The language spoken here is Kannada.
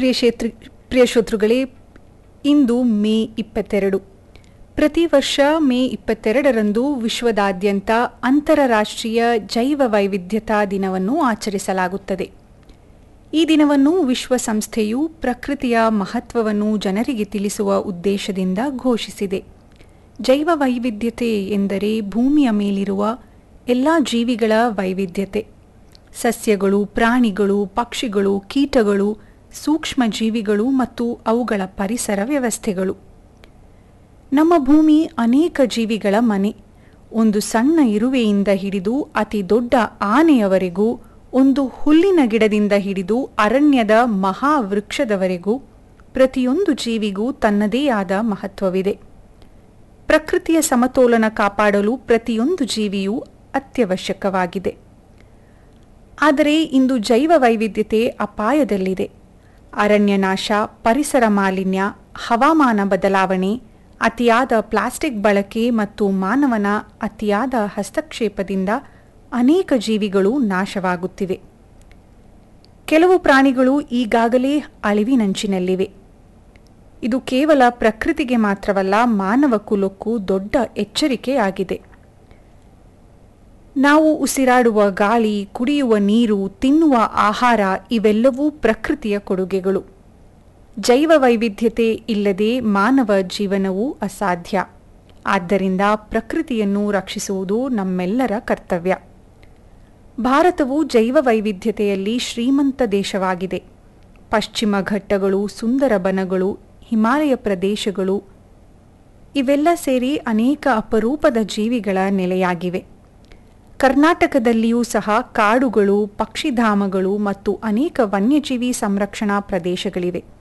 ಪ್ರಿಯ ಕ್ಷೇತ್ರ ಪ್ರಿಯ ಶ್ರೋತೃಗಳೇ ಇಂದು ಮೇ ಇಪ್ಪತ್ತೆರಡು ಪ್ರತಿ ವರ್ಷ ಮೇ ಇಪ್ಪತ್ತೆರಡರಂದು ವಿಶ್ವದಾದ್ಯಂತ ಅಂತಾರಾಷ್ಟ್ರೀಯ ಜೈವ ವೈವಿಧ್ಯತಾ ದಿನವನ್ನು ಆಚರಿಸಲಾಗುತ್ತದೆ ಈ ದಿನವನ್ನು ವಿಶ್ವಸಂಸ್ಥೆಯು ಪ್ರಕೃತಿಯ ಮಹತ್ವವನ್ನು ಜನರಿಗೆ ತಿಳಿಸುವ ಉದ್ದೇಶದಿಂದ ಘೋಷಿಸಿದೆ ಜೈವ ವೈವಿಧ್ಯತೆ ಎಂದರೆ ಭೂಮಿಯ ಮೇಲಿರುವ ಎಲ್ಲ ಜೀವಿಗಳ ವೈವಿಧ್ಯತೆ ಸಸ್ಯಗಳು ಪ್ರಾಣಿಗಳು ಪಕ್ಷಿಗಳು ಕೀಟಗಳು ಸೂಕ್ಷ್ಮ ಜೀವಿಗಳು ಮತ್ತು ಅವುಗಳ ಪರಿಸರ ವ್ಯವಸ್ಥೆಗಳು ನಮ್ಮ ಭೂಮಿ ಅನೇಕ ಜೀವಿಗಳ ಮನೆ ಒಂದು ಸಣ್ಣ ಇರುವೆಯಿಂದ ಹಿಡಿದು ಅತಿ ದೊಡ್ಡ ಆನೆಯವರೆಗೂ ಒಂದು ಹುಲ್ಲಿನ ಗಿಡದಿಂದ ಹಿಡಿದು ಅರಣ್ಯದ ಮಹಾವೃಕ್ಷದವರೆಗೂ ಪ್ರತಿಯೊಂದು ಜೀವಿಗೂ ತನ್ನದೇ ಆದ ಮಹತ್ವವಿದೆ ಪ್ರಕೃತಿಯ ಸಮತೋಲನ ಕಾಪಾಡಲು ಪ್ರತಿಯೊಂದು ಜೀವಿಯೂ ಅತ್ಯವಶ್ಯಕವಾಗಿದೆ ಆದರೆ ಇಂದು ಜೈವ ವೈವಿಧ್ಯತೆ ಅಪಾಯದಲ್ಲಿದೆ ಅರಣ್ಯನಾಶ ಪರಿಸರ ಮಾಲಿನ್ಯ ಹವಾಮಾನ ಬದಲಾವಣೆ ಅತಿಯಾದ ಪ್ಲಾಸ್ಟಿಕ್ ಬಳಕೆ ಮತ್ತು ಮಾನವನ ಅತಿಯಾದ ಹಸ್ತಕ್ಷೇಪದಿಂದ ಅನೇಕ ಜೀವಿಗಳು ನಾಶವಾಗುತ್ತಿವೆ ಕೆಲವು ಪ್ರಾಣಿಗಳು ಈಗಾಗಲೇ ಅಳಿವಿನಂಚಿನಲ್ಲಿವೆ ಇದು ಕೇವಲ ಪ್ರಕೃತಿಗೆ ಮಾತ್ರವಲ್ಲ ಮಾನವ ಕುಲಕ್ಕೂ ದೊಡ್ಡ ಎಚ್ಚರಿಕೆಯಾಗಿದೆ ನಾವು ಉಸಿರಾಡುವ ಗಾಳಿ ಕುಡಿಯುವ ನೀರು ತಿನ್ನುವ ಆಹಾರ ಇವೆಲ್ಲವೂ ಪ್ರಕೃತಿಯ ಕೊಡುಗೆಗಳು ಜೈವ ವೈವಿಧ್ಯತೆ ಇಲ್ಲದೆ ಮಾನವ ಜೀವನವು ಅಸಾಧ್ಯ ಆದ್ದರಿಂದ ಪ್ರಕೃತಿಯನ್ನು ರಕ್ಷಿಸುವುದು ನಮ್ಮೆಲ್ಲರ ಕರ್ತವ್ಯ ಭಾರತವು ಜೈವ ವೈವಿಧ್ಯತೆಯಲ್ಲಿ ಶ್ರೀಮಂತ ದೇಶವಾಗಿದೆ ಪಶ್ಚಿಮ ಘಟ್ಟಗಳು ಸುಂದರ ಬನಗಳು ಹಿಮಾಲಯ ಪ್ರದೇಶಗಳು ಇವೆಲ್ಲ ಸೇರಿ ಅನೇಕ ಅಪರೂಪದ ಜೀವಿಗಳ ನೆಲೆಯಾಗಿವೆ ಕರ್ನಾಟಕದಲ್ಲಿಯೂ ಸಹ ಕಾಡುಗಳು ಪಕ್ಷಿಧಾಮಗಳು ಮತ್ತು ಅನೇಕ ವನ್ಯಜೀವಿ ಸಂರಕ್ಷಣಾ ಪ್ರದೇಶಗಳಿವೆ